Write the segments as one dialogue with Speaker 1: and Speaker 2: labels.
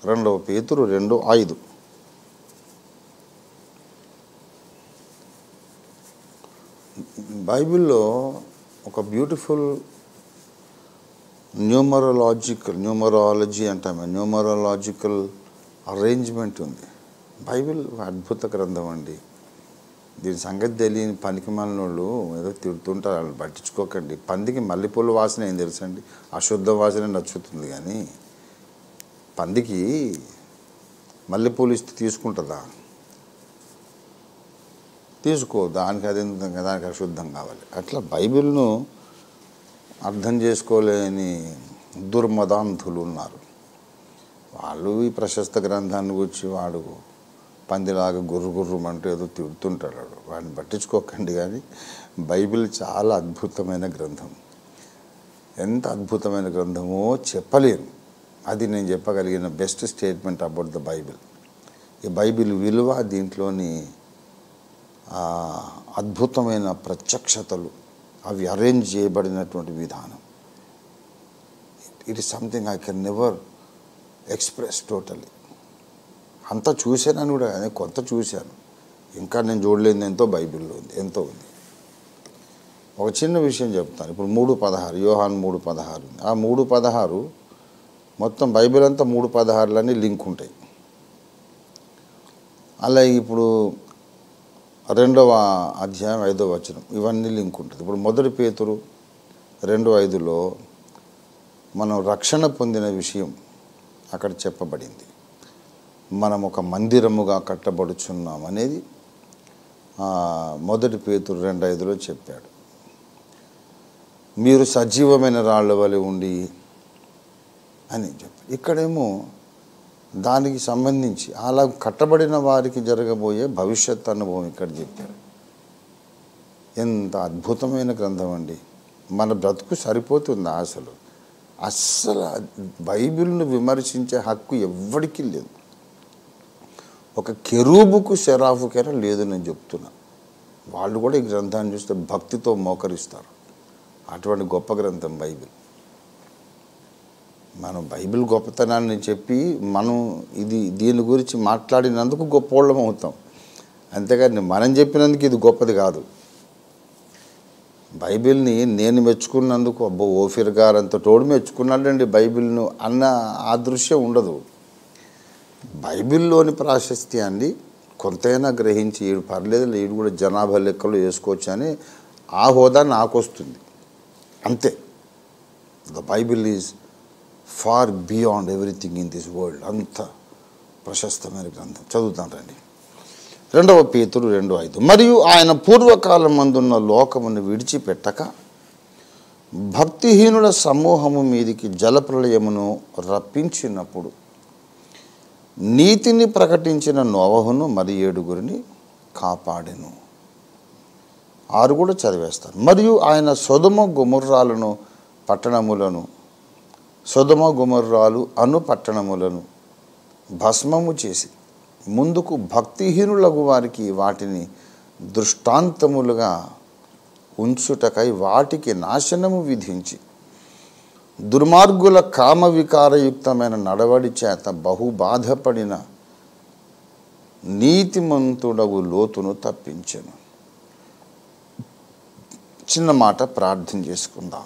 Speaker 1: రెండవ పేతురు రెండు ఐదు బైబిల్లో ఒక బ్యూటిఫుల్ న్యూమరలాజికల్ న్యూమరాలజీ అంటాము న్యూమరలాజికల్ అరేంజ్మెంట్ ఉంది బైబిల్ ఒక అద్భుత గ్రంథం అండి దీని సంగతి తెలియని పనికి వాళ్ళు ఏదో తిడుతుంటారు వాళ్ళు పట్టించుకోకండి పందికి మల్లెపూల వాసన ఏం తెలుసండి అశుద్ధ వాసన నచ్చుతుంది కానీ పందికి మల్లెపూలు ఇస్తే తీసుకుంటుందా తీసుకో దానికి అది ఎందుకు, దానికి అశుద్ధం కావాలి అట్లా బైబిల్ను అర్థం చేసుకోలేని దుర్మదాంధులు ఉన్నారు వాళ్ళు ఈ ప్రశస్త గ్రంథాన్ని గురించి వాడు పందిలాగా గుర్రు గుర్రుమంటూ ఏదో తిడుతుంటాడు వాడు. వాడిని పట్టించుకోకండి కానీ బైబిల్ చాలా అద్భుతమైన గ్రంథం ఎంత అద్భుతమైన గ్రంథమో చెప్పలేను అది నేను చెప్పగలిగిన best statement about the Bible ఈ బైబిల్ విలువ దీంట్లోని ఆ, అద్భుతమైన ప్రత్యక్షతలు అవి అరేంజ్ చేయబడినటువంటి విధానం it is something I can never express totally అంతా చూశానని కూడా కానీ కొంత చూశాను ఇంకా నేను చూడలేని ఎంతో బైబిల్లో ఉంది ఎంతో ఉంది ఒక చిన్న విషయం చెప్తాను ఇప్పుడు మూడు పదహారు యోహాన్ మూడు పదహారు ఉంది ఆ మూడు పదహారు మొత్తం బైబిల్ అంతా మూడు పదహారులన్నీ లింక్ ఉంటాయి అలాగే ఇప్పుడు రెండవ అధ్యాయం ఐదవ వచనం ఇవన్నీ లింక్ ఉంటుంది ఇప్పుడు మొదటి పేతురు రెండు ఐదులో మనం రక్షణ పొందిన విషయం అక్కడ చెప్పబడింది మనం ఒక మందిరముగా కట్టబడుచున్నాం అనేది ఆ, మొదటి పేతురు రెండు ఐదులో చెప్పాడు మీరు సజీవమైన రాళ్ళ వలె ఉండి అని చెప్పి ఇక్కడేమో దానికి సంబంధించి అలా కట్టబడిన వారికి జరగబోయే భవిష్యత్ అనుభవం ఇక్కడ చెప్పాడు ఎంత అద్భుతమైన గ్రంథం అండి మన బ్రతుకు సరిపోతుందా అసలు అస్సలు బైబిల్ను విమర్శించే హక్కు ఎవ్వడికి లేదు ఒక కెరూబుకు శరాఫుకైనా లేదు నేను చెప్తున్నా వాళ్ళు కూడా ఈ గ్రంథాన్ని చూస్తే భక్తితో మోకరిస్తారు అటువంటి గొప్ప గ్రంథం బైబిల్ మనం బైబిల్ గొప్పతనాన్ని చెప్పి మనం ఇది దీని గురించి మాట్లాడినందుకు గొప్పోళ్ళం అవుతాం అంతేగాని మనం చెప్పినందుకు ఇది గొప్పది కాదు బైబిల్ని నేను మెచ్చుకున్నందుకు అబ్బో ఓఫిర్ గారు అంత తోడు మెచ్చుకున్నాడండి బైబిల్ను అన్న ఆ దృశ్యం ఉండదు బైబిల్లోని ప్రాశస్త్యాన్ని కొంతైనా గ్రహించి ఈడు పర్లేదు ఈడు కూడా జనాభా లెక్కలో వేసుకోవచ్చు అని ఆ హోదా నాకు వస్తుంది అంతే the Bible is far beyond everything in this world అంత ప్రశస్తమైన గ్రంథం చదువుతాం రండి రెండవ పేతురు రెండు ఐదు మరియు ఆయన పూర్వకాలం మందున్న లోకమును విడిచిపెట్టక భక్తిహీనుల సమూహము మీదికి జలప్రలయమును రప్పించినప్పుడు నీతిని ప్రకటించిన నోవహును మరి ఏడుగురిని కాపాడెను ఆరు కూడా చదివేస్తారు మరియు ఆయన సొదమ గుముర్రాలను పట్టణములను సొదమ గుమర్రాలు అను పట్టణములను భస్మము చేసి ముందుకు భక్తిహీనులకు వారికి వాటిని దృష్టాంతములుగా ఉంచుటకై వాటికి నాశనము విధించి దుర్మార్గుల కామ వికారయుక్తమైన నడవడి చేత బహు బాధపడిన నీతిమంతుడగు లోతును తప్పించెను చిన్న మాట ప్రార్థన చేసుకుందాం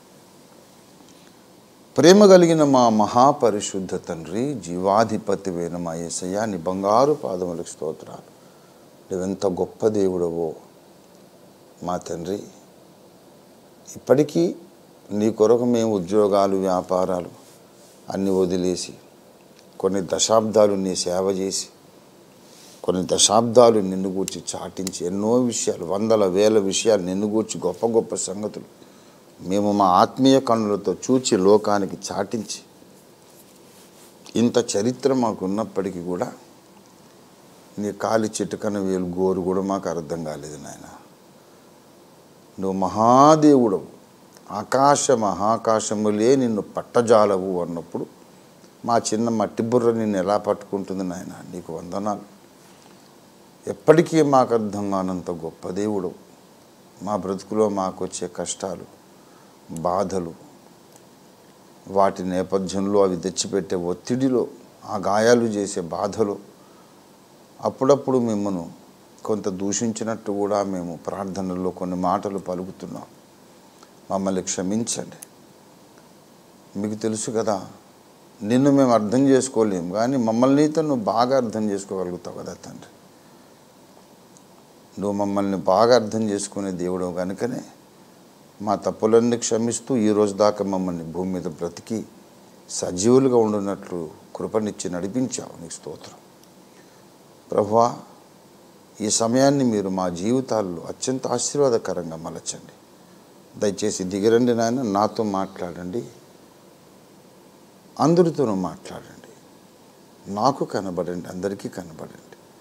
Speaker 1: ప్రేమ కలిగిన మా మహాపరిశుద్ధ తండ్రి జీవాధిపతి వేన మా యేసయ్య నీ బంగారు పాదములకు స్తోత్రాలు నువ్వెంత గొప్ప దేవుడవో మా తండ్రి ఇప్పటికీ నీ కొరకు మేము ఉద్యోగాలు వ్యాపారాలు అన్నీ వదిలేసి కొన్ని దశాబ్దాలు నీ సేవ చేసి కొన్ని దశాబ్దాలు నిన్ను గూర్చి చాటించి ఎన్నో విషయాలు వందల వేల విషయాలు నిన్ను గూర్చి గొప్ప గొప్ప సంగతులు మేము మా ఆత్మీయ కన్నులతో చూచి లోకానికి చాటించి ఇంత చరిత్ర మాకు ఉన్నప్పటికీ కూడా నీ కాలి చిటుకన వేలు గోరు కూడా మాకు అర్థం కాలేదు నాయన నువ్వు మహాదేవుడవు ఆకాశ మహాకాశములే నిన్ను పట్టజాలవు అన్నప్పుడు మా చిన్న మట్టి బుర్ర నిన్ను ఎలా పట్టుకుంటుంది నాయన నీకు వందనాలు ఎప్పటికీ మాకు అర్థం కానంత గొప్ప దేవుడు మా బ్రతుకులో మాకు వచ్చే కష్టాలు బాధలు వాటి నేపథ్యంలో అవి తెచ్చిపెట్టే ఒత్తిడిలో ఆ గాయాలు చేసే బాధలు అప్పుడప్పుడు మిమ్మను కొంత దూషించినట్టు కూడా మేము ప్రార్థనలో కొన్ని మాటలు పలుకుతున్నాం మమ్మల్ని క్షమించండి మీకు తెలుసు కదా నిన్ను మేము అర్థం చేసుకోలేము కానీ మమ్మల్ని అయితే నువ్వు బాగా అర్థం చేసుకోగలుగుతావు కదా తండ్రి నువ్వు మమ్మల్ని బాగా అర్థం చేసుకునే దేవుడు కనుకనే మా తప్పులన్నీ క్షమిస్తూ ఈ రోజు దాకా మమ్మల్ని భూమి మీద బ్రతికి సజీవులుగా ఉండున్నట్లు కృపనిచ్చి నడిపించావు నీకు స్తోత్రం ప్రభువా ఈ సమయాన్ని మీరు మా జీవితాల్లో అత్యంత ఆశీర్వాదకరంగా మలచండి దయచేసి దిగరండి నాయన నాతో మాట్లాడండి అందరితోనూ మాట్లాడండి నాకు కనబడండి అందరికీ కనబడండి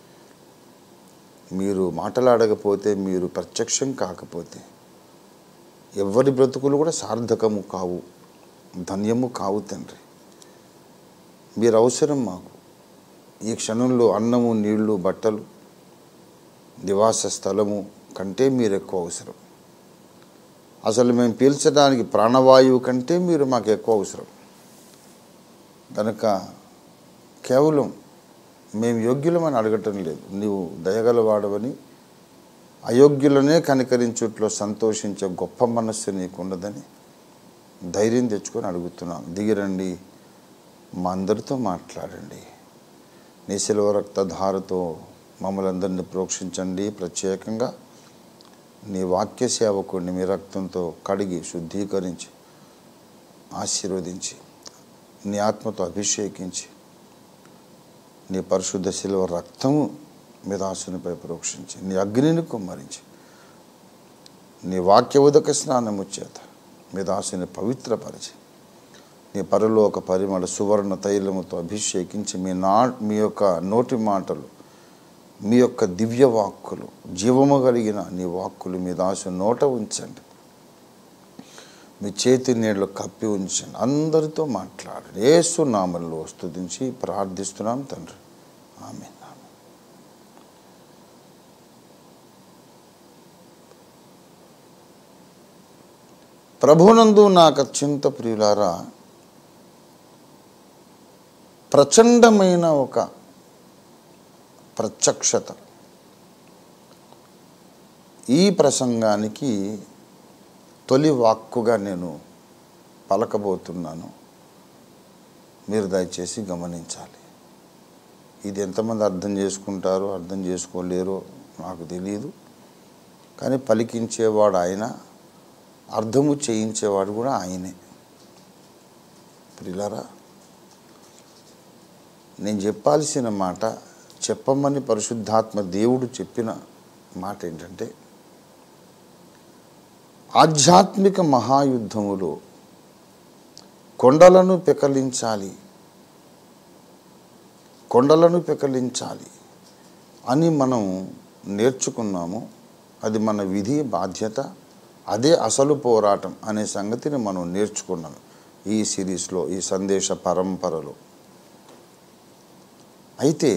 Speaker 1: మీరు మాట్లాడకపోతే మీరు ప్రత్యక్షం కాకపోతే ఎవరి బ్రతుకులు కూడా సార్థకము కావు ధన్యము కావు తండ్రి మీరు అవసరం మాకు ఈ క్షణంలో అన్నము నీళ్లు బట్టలు నివాస స్థలము కంటే మీరు ఎక్కువ అవసరం అసలు మేము పీల్చడానికి ప్రాణవాయువు కంటే మీరు మాకు ఎక్కువ అవసరం కనుక కేవలం మేము యోగ్యులమని అడగటం లేదు నీవు దయగలవాడవని అయోగ్యులనే కనికరించుట్లో సంతోషించే గొప్ప మనస్సు నీకున్నదని ధైర్యం తెచ్చుకొని అడుగుతున్నాం దిగిరండి మా అందరితో మాట్లాడండి నీ శిలువ రక్తధారతో మమ్మల్ని అందరినీ ప్రోక్షించండి ప్రత్యేకంగా నీ వాక్య సేవకుడిని మీ రక్తంతో కడిగి శుద్ధీకరించి ఆశీర్వదించి నీ ఆత్మతో అభిషేకించి నీ పరిశుద్ధ శిలువ రక్తము మీ దాసునిపై ప్రోక్షించి నీ అగ్నిని కుమ్మరించి నీ వాక్య ఉదక స్నానము చేత మీ దాసుని పవిత్రపరిచి నీ పరలోక పరిమళ సువర్ణ తైలముతో అభిషేకించి మీ నా మీ యొక్క నోటి మాటలు మీ యొక్క దివ్య వాక్కులు జీవము కలిగిన నీ వాక్కులు మీ దాసు నోట ఉంచండి మీ చేతి నీళ్ళు కప్పి ఉంచండి అందరితో మాట్లాడండి ఏసు నామంలో స్తుతించి ప్రార్థిస్తున్నాం తండ్రి ఆమె ప్రభునందు నాకు అత్యంత ప్రియులారా ప్రచండమైన ఒక ప్రత్యక్షత ఈ ప్రసంగానికి తొలి వాక్కుగా నేను పలకబోతున్నాను మీరు దయచేసి గమనించాలి ఇది ఎంతమంది అర్థం చేసుకుంటారో అర్థం చేసుకోలేరో నాకు తెలియదు కానీ పలికించేవాడు ఆయన అర్థము చేయించేవాడు కూడా ఆయనే ప్రిలారా నేను చెప్పాల్సిన మాట చెప్పమని పరిశుద్ధాత్మ దేవుడు చెప్పిన మాట ఏంటంటే ఆధ్యాత్మిక మహాయుద్ధములో కొండలను పెకలించాలి కొండలను పెకలించాలి అని మనం నేర్చుకున్నాము అది మన విధి బాధ్యత అదే అసలు పోరాటం అనే సంగతిని మనం నేర్చుకున్నాం ఈ సిరీస్లో ఈ సందేశ పరంపరలో అయితే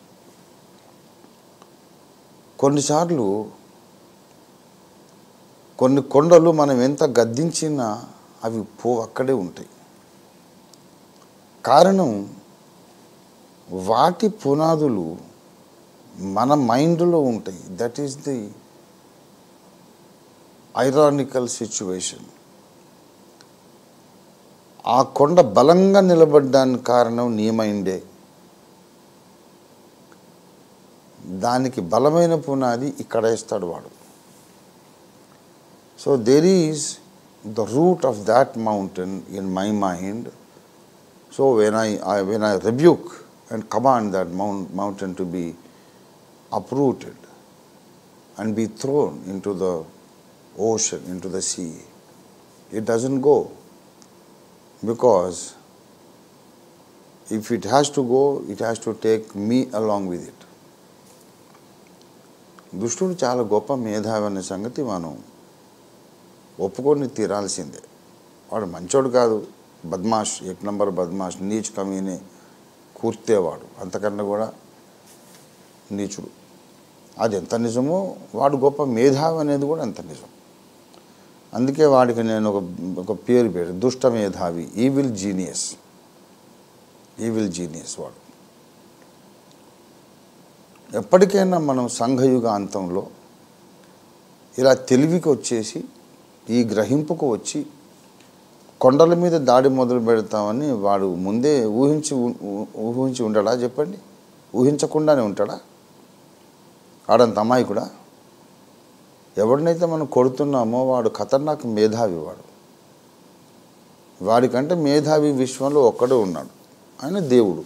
Speaker 1: కొన్నిసార్లు కొన్ని కొండలు మనం ఎంత గద్దించినా అవి పో అక్కడే ఉంటాయి కారణం వాటి పునాదులు మన మైండ్లో ఉంటాయి that is the ironical situation ఆ కొండ బలంగా నిలబడ్డానికి కారణం నీ మైండే దానికి బలమైన పునాది ఇక్కడ వేస్తాడు వాడు so there is the root of that mountain in my mind so when I I when I rebuke and command that mount mountain to be uprooted and be thrown into the ocean, into the sea. It doesn't go because if it has to go, it has to take me along with it. దుష్టుడు చాలా గొప్ప మేధావి అనే సంగతి మనం ఒప్పుకొని తీరాల్సిందే వాడు మంచోడు కాదు బద్మాష్ ఎక్ నంబర్ బద్మాష్ నీచ్ కమీనే కూర్తేవాడు అంతకన్నా కూడా నీచుడు అది ఎంత నిజమో వాడు గొప్ప మేధావి అనేది కూడా అంత నిజం అందుకే వాడికి నేను ఒక ఒక పేరు పేరు దుష్ట మేధావి ఈవిల్ జీనియస్ ఈవిల్ జీనియస్ వాడు ఎప్పటికైనా మనం సంఘయుగ అంతంలో ఇలా తెలివికి వచ్చేసి ఈ గ్రహింపుకు వచ్చి కొండల మీద దాడి మొదలు పెడతామని వాడు ముందే ఊహించి ఉ- ఊ- ఊహించి ఉండడా చెప్పండి ఊహించకుండానే ఉంటాడా ఆడంత అమాయకుడా ఎవరినైతే మనం కొడుతున్నామో వాడు ఖతర్నాక్ మేధావి వాడు వాడికంటే మేధావి విశ్వంలో ఒక్కడే ఉన్నాడు ఆయన దేవుడు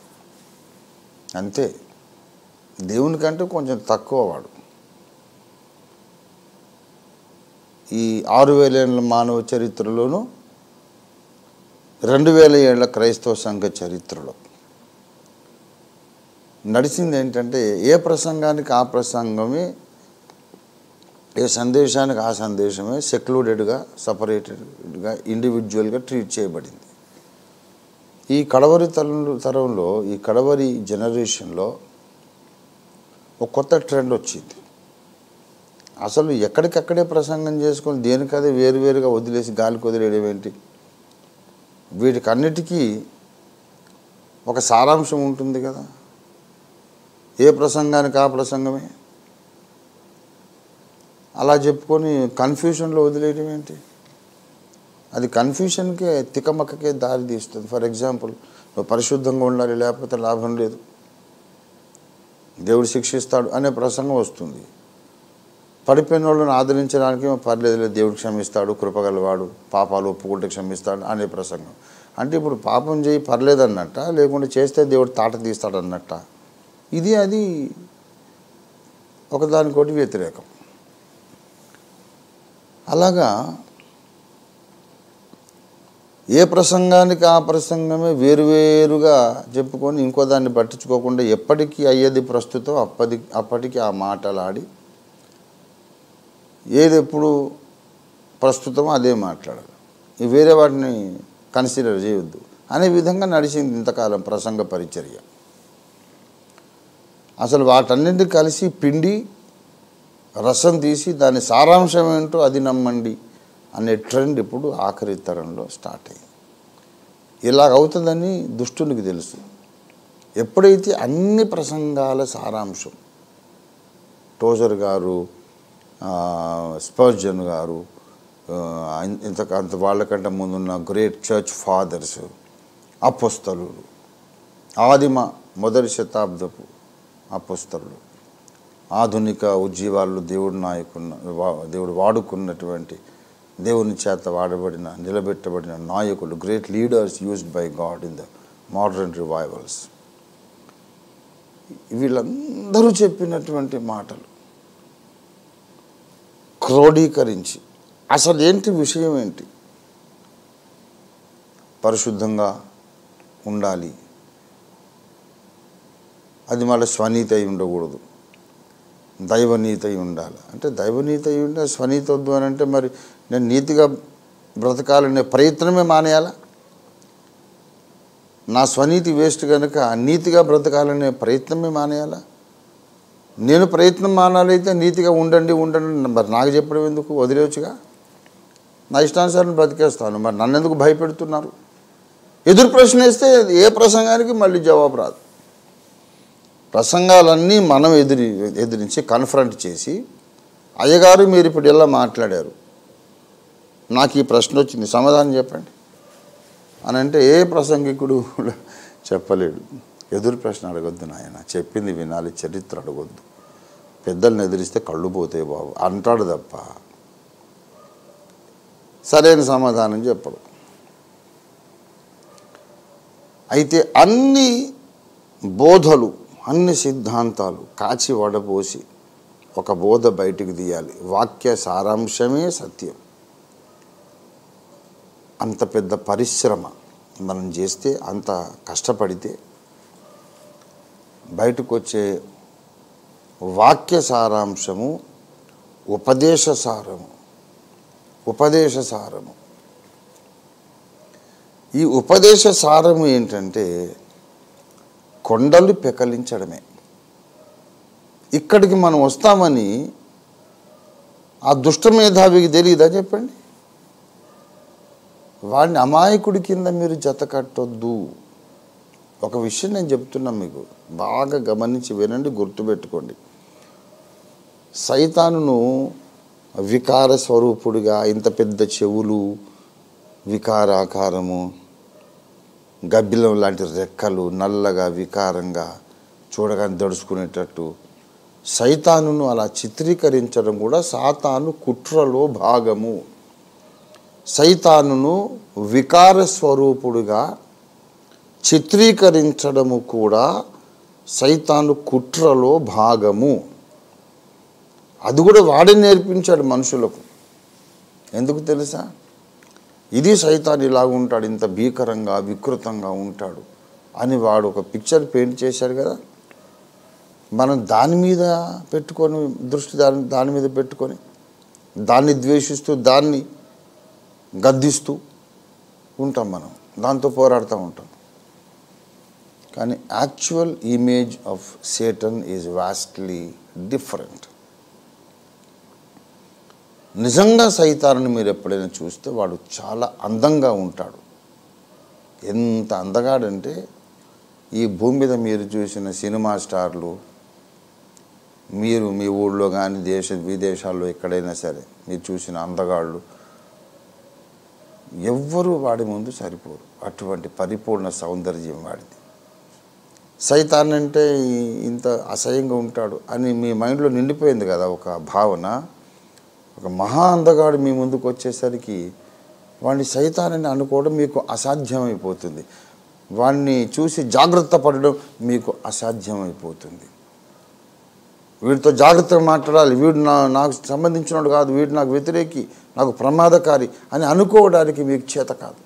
Speaker 1: అంతే దేవుని కంటే కొంచెం తక్కువ వాడు ఈ ఆరు వేల ఏళ్ళ మానవ చరిత్రలోనూ రెండు వేల ఏళ్ల క్రైస్తవ సంఘ చరిత్రలో నడిచింది ఏంటంటే ఏ ప్రసంగానికి ఆ ప్రసంగమే ఏ సందేశానికి ఆ సందేశమే సెక్లూడెడ్గా సపరేటెడ్గా ఇండివిజువల్గా ట్రీట్ చేయబడింది ఈ కడవరి తరంలో తరంలో ఈ కడవరి జనరేషన్లో ఒక కొత్త ట్రెండ్ వచ్చింది అసలు ఎక్కడికక్కడే ప్రసంగం చేసుకొని దేనికదే వేరువేరుగా వదిలేసి గాలికి వదిలేయడం ఏంటి వీటికన్నిటికీ ఒక సారాంశం ఉంటుంది కదా ఏ ప్రసంగానికి ఆ ప్రసంగమే అలా చెప్పుకొని కన్ఫ్యూషన్లో వదిలేయడం ఏంటి అది కన్ఫ్యూషన్కే తికమక్కకే దారి తీస్తుంది ఫర్ ఎగ్జాంపుల్ నువ్వు పరిశుద్ధంగా ఉండాలి లేకపోతే లాభం లేదు దేవుడు శిక్షిస్తాడు అనే ప్రసంగం వస్తుంది పడిపోయిన వాళ్ళని ఆదరించడానికి పర్లేదు దేవుడు క్షమిస్తాడు కృపగలవాడు పాపాలు ఒప్పుకుంటే క్షమిస్తాడు అనే ప్రసంగం అంటే ఇప్పుడు పాపం చేయి పర్లేదన్నట్ట లేకుంటే చేస్తే దేవుడు తాట తీస్తాడన్నట్ట ఇది అది ఒకదానికోటి వ్యతిరేకం అలాగా ఏ ప్రసంగానికి ఆ ప్రసంగమే వేరువేరుగా చెప్పుకొని ఇంకో దాన్ని పట్టించుకోకుండా ఎప్పటికీ అయ్యేది ప్రస్తుతం అప్పటి అప్పటికి ఆ మాటలాడి ఏది ఎప్పుడు ప్రస్తుతం అదే మాట్లాడాలి ఈ వేరే వాటిని కన్సిడర్ చేయొద్దు అనే విధంగా నడిచింది ఇంతకాలం ప్రసంగ పరిచర్య అసలు వాటన్నింటి కలిసి పిండి రసం తీసి దాని సారాంశం ఏంటో అది నమ్మండి అనే ట్రెండ్ ఇప్పుడు ఆఖరి తరంలో స్టార్ట్ అయింది ఇలాగ అవుతుందని దుష్టునికి తెలుసు ఎప్పుడైతే అన్ని ప్రసంగాల సారాంశం టోజర్ గారు ఆ, స్పర్జన్ గారు ఆ, ఇంత అంత వాళ్ళకంటే ముందున్న గ్రేట్ చర్చ్ ఫాదర్స్ అపుస్తలు ఆదిమ మొదటి శతాబ్దపు అపుస్తలు ఆధునిక ఉజ్జీవాల్లో దేవుడు నాయకున్న వా- దేవుడు వాడుకున్నటువంటి దేవుని చేత వాడబడిన నిలబెట్టబడిన నాయకులు great leaders used by God in the modern revivals వీళ్ళందరూ చెప్పినటువంటి మాటలు క్రోడీకరించి అసలు ఏంటి విషయం ఏంటి పరిశుద్ధంగా ఉండాలి అది మళ్ళీ స్వనీతి అయి ఉండకూడదు దైవనీతి అయి ఉండాలి అంటే దైవనీతి అయి ఉంటే స్వనీతి వద్దు అని అంటే మరి నేను నీతిగా బ్రతకాలనే ప్రయత్నమే మానేయాలా నా స్వనీతి వేస్ట్ కనుక నీతిగా బ్రతకాలనే ప్రయత్నమే మానేయాలా నేను ప్రయత్నం మానాలైతే నీతిగా ఉండండి ఉండండి మరి నాకు చెప్పడం ఎందుకు వదిలేవచ్చుగా నా ఇష్టానుసారం బ్రతికేస్తాను మరి నన్ను ఎందుకు భయపెడుతున్నారు ఎదురు ప్రశ్న వేస్తే ఏ ప్రసంగానికి మళ్ళీ జవాబు రాదు ప్రసంగాలన్నీ మనం ఎదిరి ఎదిరించి కన్ఫరంట్ చేసి అయ్యగారు మీరు ఇప్పుడు ఇలా మాట్లాడారు నాకు ఈ ప్రశ్న వచ్చింది సమాధానం చెప్పండి అని అంటే ఏ ప్రసంగికుడు కూడా చెప్పలేడు ఎదురు ప్రశ్న అడగొద్దు నాయన చెప్పింది వినాలి చరిత్ర అడగొద్దు పెద్దల్ని ఎదిరిస్తే కళ్ళు పోతాయి బాబు అంటాడు తప్ప సరైన సమాధానం చెప్పడు అయితే అన్ని బోధలు అన్ని సిద్ధాంతాలు కాచి వడపోసి ఒక బోధ బయటికి తీయాలి వాక్య సారాంశమే సత్యం అంత పెద్ద పరిశ్రమ మనం చేస్తే అంత కష్టపడితే బయటకు వచ్చే వాక్య సారాంశము ఉపదేశ సారము ఉపదేశ సారము ఈ ఉపదేశ సారము ఏంటంటే కొండలు పెకలించడమే ఇక్కడికి మనం వస్తామని ఆ దుష్ట మేధావికి తెలియదా చెప్పండి వాడిని అమాయకుడి కింద మీరు జత కట్టొద్దు ఒక విషయం నేను చెప్తున్నా మీకు బాగా గమనించి వినండి గుర్తుపెట్టుకోండి సైతానును వికార స్వరూపుడిగా ఇంత పెద్ద చెవులు వికారాకారము గబ్బిలం లాంటి రెక్కలు నల్లగా వికారంగా చూడగానే దడుచుకునేటట్టు సైతానును అలా చిత్రీకరించడం కూడా సాతాను కుట్రలో భాగము సైతానును వికార స్వరూపుడుగా చిత్రీకరించడము కూడా సైతాను కుట్రలో భాగము అది కూడా వాడే నేర్పించాడు మనుషులకు ఎందుకు తెలుసా ఇది సైతాన్ ఇలాగ ఉంటాడు ఇంత భీకరంగా వికృతంగా ఉంటాడు అని వాడు ఒక పిక్చర్ పెయింట్ చేశాడు కదా మనం దాని మీద పెట్టుకొని దృష్టి దాని దాని మీద పెట్టుకొని దాన్ని ద్వేషిస్తూ దాన్ని గద్దిస్తూ ఉంటాం మనం దాంతో పోరాడుతూ ఉంటాం కానీ actual image of Satan is vastly different నిజంగా సైతాన్ని మీరు ఎప్పుడైనా చూస్తే వాడు చాలా అందంగా ఉంటాడు ఎంత అందగాడంటే ఈ భూమి మీద మీరు చూసిన సినిమా స్టార్లు మీరు మీ ఊళ్ళో కానీ దేశ విదేశాల్లో ఎక్కడైనా సరే మీరు చూసిన అందగాళ్ళు ఎవ్వరూ వాడి ముందు సరిపోరు అటువంటి పరిపూర్ణ సౌందర్యం వాడిది సైతాన్ అంటే ఈ- ఇంత అసహ్యంగా ఉంటాడు అని మీ మైండ్లో నిండిపోయింది కదా ఒక భావన ఒక మహా అందగాడు మీ ముందుకు వచ్చేసరికి వాడిని సైతానని అనుకోవడం మీకు అసాధ్యమైపోతుంది వాడిని చూసి జాగ్రత్త పడడం మీకు అసాధ్యమైపోతుంది వీడితో జాగ్రత్తగా మాట్లాడాలి వీడు నా నాకు సంబంధించినోడు కాదు వీడు నాకు వ్యతిరేకి నాకు ప్రమాదకారి అని అనుకోవడానికి మీకు చేత కాదు